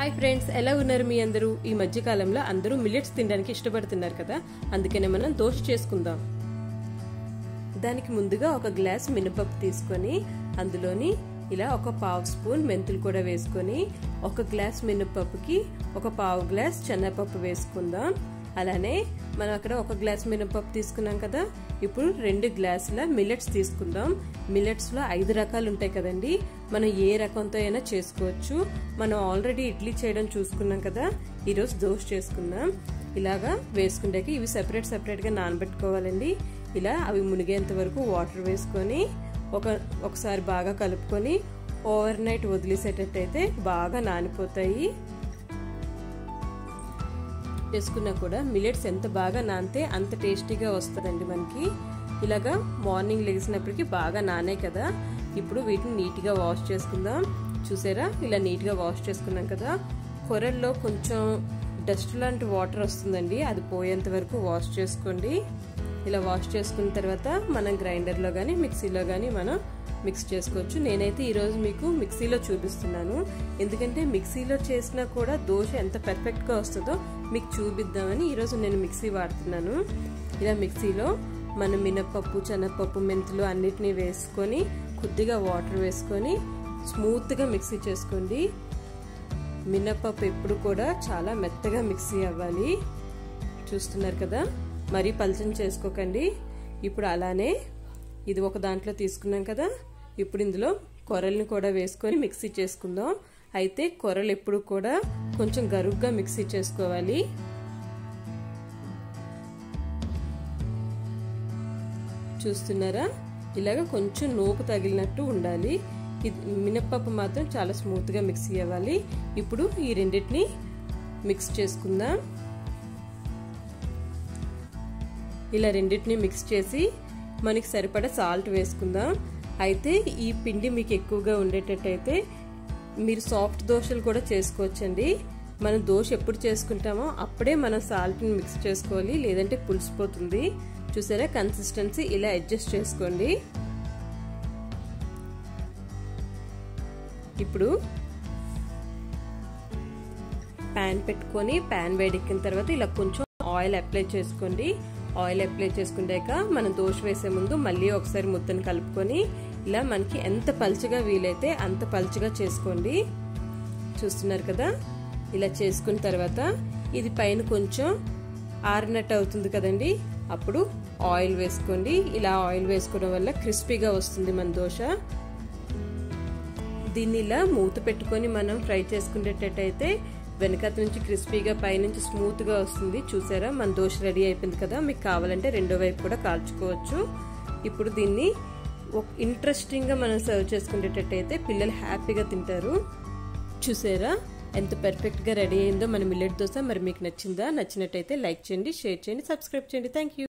hi friends ఎలా ఉన్నారు మీ అందరూ ఈ మధ్య కాలంలో అందరూ మిల్లెట్స్ తినడానికి ఇష్టపడుతున్నారు కదా అందుకనే మనం దోశ చేసుకుందాం దానికి ముందుగా ఒక గ్లాస్ మినపప్పు తీసుకొని అందులోని ఇలా ఒక పావు స్పూన్ మెంతులు కూడా వేసుకొని ఒక గ్లాస్ మినపప్పుకి ఒక పావు గ్లాస్ శనగపప్పు వేసుకుందాం అలానే మనం అక్కడ ఒక గ్లాస్ మినపప్పు తీసుకున్నాం కదా ఇప్పుడు రెండు గ్లాసుల మిల్లెట్స్ తీసుకుందాం మిల్లెట్స్ లో ఐదు రకాలు ఉంటాయి కదండి మనం ఏ రకంతో అయినా చేసుకోవచ్చు మనం ఆల్రెడీ ఇడ్లీ చేయడం చూసుకున్నాం కదా ఈరోజు దోశ చేసుకుందాం ఇలాగా వేసుకుంటాక ఇవి సెపరేట్ సెపరేట్ గా నానబెట్టుకోవాలండి ఇలా అవి మునిగేంత వరకు వాటర్ వేసుకొని ఒక ఒకసారి బాగా కలుపుకొని ఓవర్ నైట్ వదిలేసేటట్టయితే బాగా నానిపోతాయి వేసుకున్నా కూడా మిలెట్స్ ఎంత బాగా నానితే అంత టేస్టీగా వస్తుందండి మనకి ఇలాగా మార్నింగ్ లేచినప్పటికీ బాగా నానే కదా ఇప్పుడు వీటిని నీట్గా వాష్ చేసుకుందాం చూసారా ఇలా నీట్గా వాష్ చేసుకున్నాం కదా కొరల్లో కొంచెం డస్ట్ లాంటి వాటర్ వస్తుందండి అది పోయేంత వరకు వాష్ చేసుకోండి ఇలా వాష్ చేసుకున్న తర్వాత మనం గ్రైండర్లో కానీ మిక్సీలో కానీ మనం మిక్స్ చేసుకోవచ్చు నేనైతే ఈరోజు మీకు మిక్సీలో చూపిస్తున్నాను ఎందుకంటే మిక్సీలో చేసినా కూడా దోశ ఎంత పర్ఫెక్ట్గా వస్తుందో మీకు చూపిద్దామని ఈరోజు నేను మిక్సీ వాడుతున్నాను ఇలా మిక్సీలో మనం మినపప్పు శనగపప్పు మెంతులు అన్నిటినీ వేసుకొని కొద్దిగా వాటర్ వేసుకొని స్మూత్గా మిక్సీ చేసుకోండి మినపప్పు ఎప్పుడు కూడా చాలా మెత్తగా మిక్సీ అవ్వాలి చూస్తున్నారు కదా మరీ పలచని చేసుకోకండి ఇప్పుడు అలానే ఇది ఒక దాంట్లో తీసుకున్నాం కదా ఇప్పుడు ఇందులో కొరల్ని కూడా వేసుకొని మిక్సీ చేసుకుందాం అయితే కొరలు ఎప్పుడు కూడా కొంచెం గరుగ్గా మిక్సీ చేసుకోవాలి చూస్తున్నారా ఇలాగ కొంచెం నూపు తగిలినట్టు ఉండాలి ఇది మినప్పప్పు మాత్రం చాలా స్మూత్గా మిక్సీ అవ్వాలి ఇప్పుడు ఈ రెండింటిని మిక్స్ చేసుకుందాం ఇలా రెండింటిని మిక్స్ చేసి మనకి సరిపడా సాల్ట్ వేసుకుందాం అయితే ఈ పిండి మీకు ఎక్కువగా ఉండేటట్టయితే మీరు సాఫ్ట్ దోశలు కూడా చేసుకోవచ్చండి మనం దోశ ఎప్పుడు చేసుకుంటామో అప్పుడే మనం సాల్ట్ని మిక్స్ చేసుకోవాలి లేదంటే పులిసిపోతుంది చూసారా కన్సిస్టెన్సీ ఇలా అడ్జస్ట్ చేసుకోండి ఇప్పుడు ప్యాన్ పెట్టుకొని ప్యాన్ వేడెక్కిన తర్వాత ఇలా కొంచెం ఆయిల్ అప్లై చేసుకోండి ఆయిల్ అప్లై చేసుకున్నాక మనం దోశ వేసే ముందు మళ్ళీ ఒకసారి ముద్దను కలుపుకొని ఇలా మనకి ఎంత పలుచగా వీలైతే అంత పలుచగా చేసుకోండి చూస్తున్నారు కదా ఇలా చేసుకున్న తర్వాత ఇది పైన కొంచెం ఆరినట్టు అవుతుంది కదండి అప్పుడు ఆయిల్ వేసుకోండి ఇలా ఆయిల్ వేసుకోవడం వల్ల క్రిస్పీగా వస్తుంది మన దోశ దీన్ని ఇలా మూత పెట్టుకొని మనం ఫ్రై చేసుకునేటట్టయితే వెనకత నుంచి క్రిస్పీగా పైనుంచి స్మూత్గా వస్తుంది చూసారా మన దోశ రెడీ అయిపోయింది కదా మీకు కావాలంటే రెండో వైపు కూడా కాల్చుకోవచ్చు ఇప్పుడు దీన్ని ఇంట్రెస్టింగ్గా మనం సర్వ్ చేసుకునేటట్టయితే పిల్లలు హ్యాపీగా తింటారు చూసారా ఎంత పర్ఫెక్ట్గా రెడీ అయిందో మన మిల్లెట్ దోశ మరి మీకు నచ్చిందా నచ్చినట్టయితే లైక్ చేయండి షేర్ చేయండి సబ్స్క్రైబ్ చేయండి థ్యాంక్ యూ